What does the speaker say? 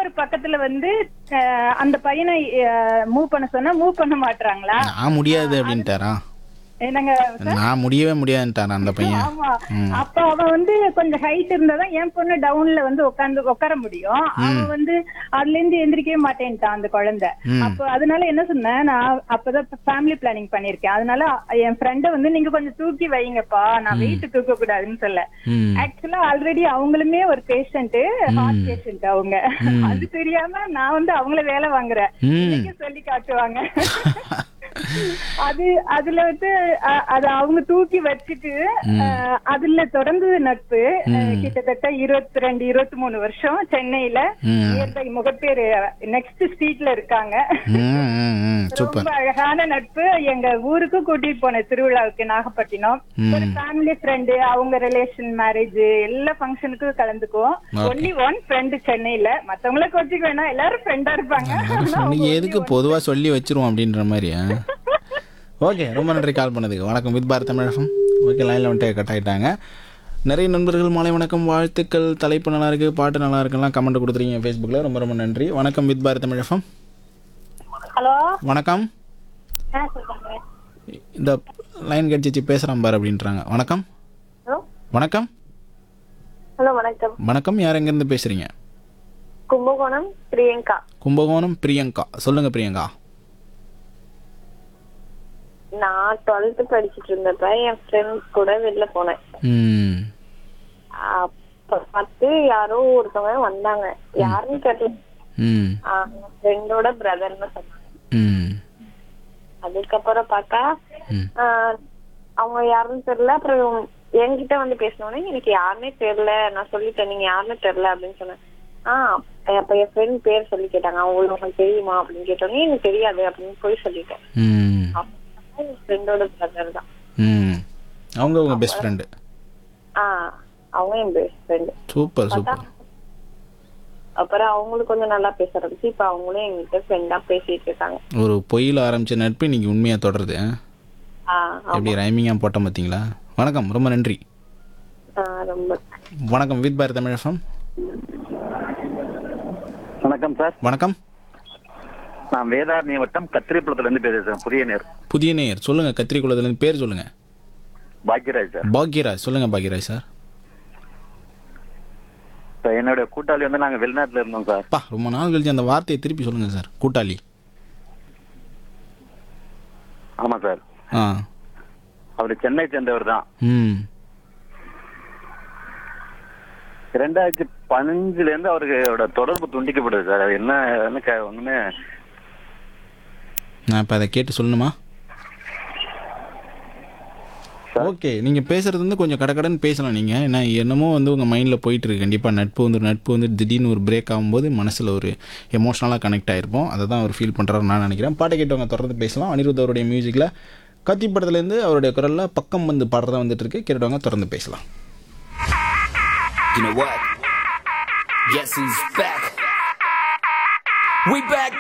Car பக்கத்துல வந்து அஹ், அந்த பையனை மூவ் பண்ண சொன்னா மூவ் பண்ண மாட்டாங்களா நான் முடியாது அப்படின்ட்டாரா என்னங்க நான் முடியவே முடியாதுன்ட்டாரா அந்த பையன் ஆமா அப்ப அவன் வந்து கொஞ்சம் ஹைட் இருந்தாதான் என் பொண்ணு டவுன்ல வந்து உட்கார்ந்து உட்கார முடியும் அவன் வந்து அதுல இருந்து எந்திரிக்கவே மாட்டேன்ட்டான் அந்த குழந்தை அப்ப அதனால என்ன சொன்னேன் நான் அப்பதான் ஃபேமிலி பிளானிங் பண்ணிருக்கேன் அதனால என் ஃப்ரெண்ட வந்து நீங்க கொஞ்சம் தூக்கி வைங்கப்பா நான் வெயிட் தூக்க கூடாதுன்னு சொல்ல ம் ஆக்சுவலா ஆல்ரெடி அவங்களுமே ஒரு பேஷண்ட் ஹார்ட் பேஷண்ட் அவங்க அது தெரியாம நான் வந்து அவங்கள வேலை வாங்குறேன் ம் இன்னைக்கு சொல்லி காட்டுவாங்க அது அதுல வந்து அ- அது அவங்க தூக்கி வச்சுட்டு அஹ், அதுல தொடர்ந்து நட்பு அஹ், கிட்டத்தட்ட இருபத்தி ரெண்டு இருபத்தி மூணு வருஷம் சென்னையில ம். நியர்பை முகப்பேர் நெக்ஸ்ட் ஸ்ட்ரீட்ல இருக்காங்க ம் ம் ம் சூப்பர் ரொம்ப அழகான நட்பு எங்க ஊருக்கு கூட்டிட்டு போன திருவிழாவுக்கு நாகப்பட்டினம் ஒரு ஃபேமிலி ஃப்ரெண்டு அவங்க ரிலேஷன் மேரேஜ் எல்லா ஃபங்க்ஷனுக்கும் கலந்துக்குவோம் ஒன்லி ஒன் ஃப்ரெண்டு சென்னையில மத்தவங்கள கோச்சிக்க வேணாம் எல்லாரும் ஃப்ரெண்டா இருப்பாங்க ஆனா நீங்க எதுக்கு பொதுவா சொல்லி வச்சிருவோம் அப்படின்ற மாதிரி ஓகே ரொம்ப நன்றி கால் பண்ணதுக்கு வணக்கம் வித் பாரத் தமிழகம் ஓகே லைனில் வந்துட்டு கட் ஆகிட்டாங்க நிறைய நண்பர்கள் மாலை வணக்கம் வாழ்த்துக்கள் தலைப்பு நல்லா இருக்கு பாட்டு நல்லா இருக்குலாம் கமெண்ட் கொடுத்துருக்கீங்க ஃபேஸ்புக்கில் ரொம்ப ரொம்ப நன்றி வணக்கம் வித் பாரத் தமிழகம் ஹலோ வணக்கம் சொல்லுங்க இந்த லைன் கடிச்சிச்சு பேசுகிறான் பாரு அப்படின்றாங்க வணக்கம் ஹலோ வணக்கம் ஹலோ வணக்கம் வணக்கம் யார் எங்கேருந்து பேசுகிறீங்க கும்பகோணம் பிரியங்கா கும்பகோணம் பிரியங்கா சொல்லுங்கள் பிரியங்கா நான் டுவெல்த் படிச்சிட்டு இருந்தப்ப என் ஃப்ரெண்ட்ஸ் கூட வெளில போனேன் ம் அப்ப பார்த்து யாரோ ஒருத்தவங்க வந்தாங்க யாருன்னு கேட்டல ம் ஃப்ரெண்டோட பிரதர்னு சொன்னாங்க ம் அதுக்கப்புறம் பார்த்தா ம் ஆஹ், அவங்க யாருன்னு தெரியல அப்புறம் என்கிட்ட வந்து பேசினோடனே எனக்கு யாருன்னே தெரியல நான் சொல்லிட்டேன் நீங்க யாருன்னு தெரியல அப்படின்னு சொன்னேன் ஆஹ் அப்ப என் ஃப்ரெண்ட் பேர் சொல்லி கேட்டாங்க அவங்களுக்கு உனக்கு தெரியுமா அப்படின்னு கேட்டோன்னே எனக்கு தெரியாது அப்படின்னு போய் சொல்லிட்டேன் ம் ஃப்ரெண்டோட பிரதர் தான் ம் அவங்க உங்கள் பெஸ்ட் ஃப்ரெண்டு ஆஹ் அவங்க என் பெஸ்ட் ஃப்ரெண்டு சூப்பர் சூப்பர் அப்புறம் அவங்களுக்கு கொஞ்சம் நல்லா பேச ஆரம்பிச்சு இப்ப அவங்களும் எங்கிட்ட ஃப்ரெண்டா பேசிட்டு இருக்காங்க ஒரு பொய்யில் ஆரம்பிச்ச நட்பு இன்னைக்கு உண்மையாக தொடருது ஆ? ஆஹ் எப்படி ரைமிங்காக போட்டோம் பார்த்தீங்களா வணக்கம் ரொம்ப நன்றி ஆஹ் ரொம்ப வணக்கம் வித் பாரத் தமிழகம் வணக்கம் சார் வணக்கம் நான் வேதாரண்ய வட்டம் கத்திரிப்புலத்துல இருந்து பேசுறேன் புதிய நேர் புதிய நேயர் சொல்லுங்கள் கத்திரிக்குளத்துலேருந்து பேர் சொல்லுங்கள் பாக்யராஜ் சார் பாக்யராஜ் சொல்லுங்கள் பாக்யராஜ் சார் இப்ப என்னுடைய கூட்டாளி வந்து நாங்க வெளிநாட்டுல இருந்தோம் சார் பா ரொம்ப நாள் கழிச்சு அந்த வார்த்தையை திருப்பி சொல்லுங்கள் சார் கூட்டாளி ஆமா சார் ஆ அவர் சென்னை சேர்ந்தவர் தான் ம் ரெண்டாயிரத்தி பதினஞ்சுல இருந்து அவருக்கு அவரோட தொடர்பு துண்டிக்கப்படுது சார் அது என்ன க- ஒண்ணுமே நான் இப்போ அதை கேட்டு சொல்லணுமா ஓகே நீங்கள் பேசுறது வந்து கொஞ்சம் கடகடன்னு பேசலாம் நீங்கள் ஏன்னா என்னமோ வந்து உங்கள் மைண்டில் போயிட்டு இருக்கு கண்டிப்பாக நட்பு வந்து நட்பு வந்து திடீர்னு ஒரு பிரேக் ஆகும்போது மனசில் ஒரு எமோஷ்னலாக கனெக்ட் ஆகிருப்போம் அதை தான் அவர் ஃபீல் பண்ணுறாரு நான் நினைக்கிறேன் பாட்டை கேட்டவங்க தொடர்ந்து பேசலாம் அனிருத் அவருடைய மியூசிக்கில் கத்தி படத்துலேருந்து அவருடைய குரலில் பக்கம் வந்து பாடுறதா வந்துட்டு இருக்கு கேட்டவங்க தொடர்ந்து பேசலாம் You know what? Guess who's back? We back